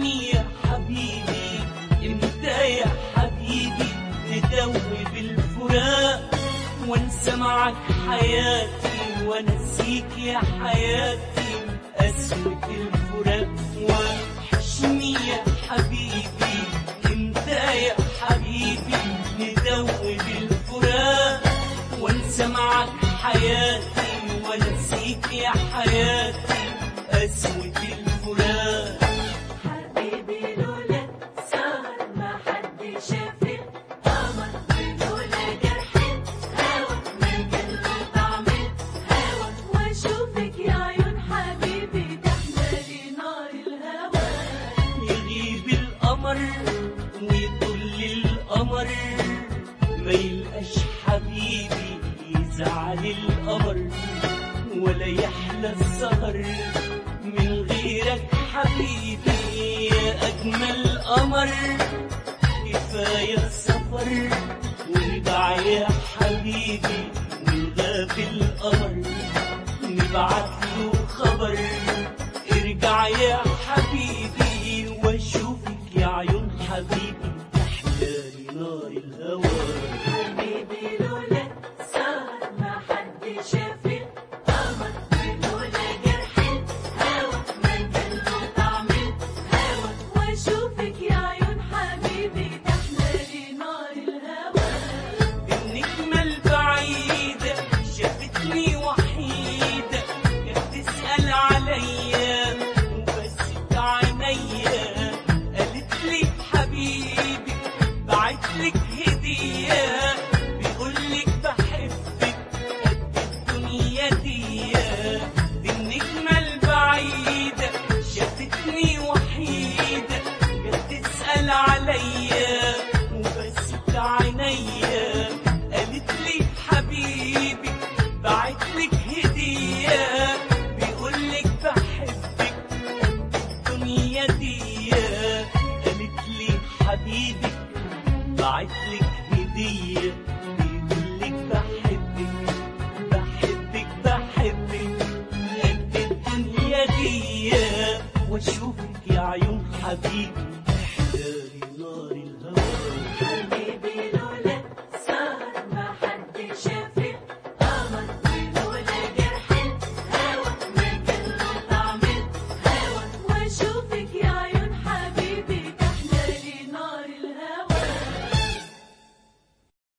وحشني يا حبيبي امتى يا حبيبي ندوب الفراق وانسى معك حياتي وانسيك يا حياتي قسوة الفراق وحشني يا حبيبي امتى يا حبيبي ندوب الفراق وانسى معك حياتي وانسيك يا حياتي قسوة الفراق حبيبي لولا سهر ما حد شاف القمر ولولا جرح الهوى ما كان له طعم الهوى واشوفك يا عيون حبيبي تحملي نار الهوى يغيب القمر ويطل القمر ما يلقاش حبيبي يزعل القمر ولا يحلى السهر من غيرك حبيبي يا أجمل قمر كفاية السفر وارجع يا حبيبي من غاب القمر نبعت له خبر ارجع يا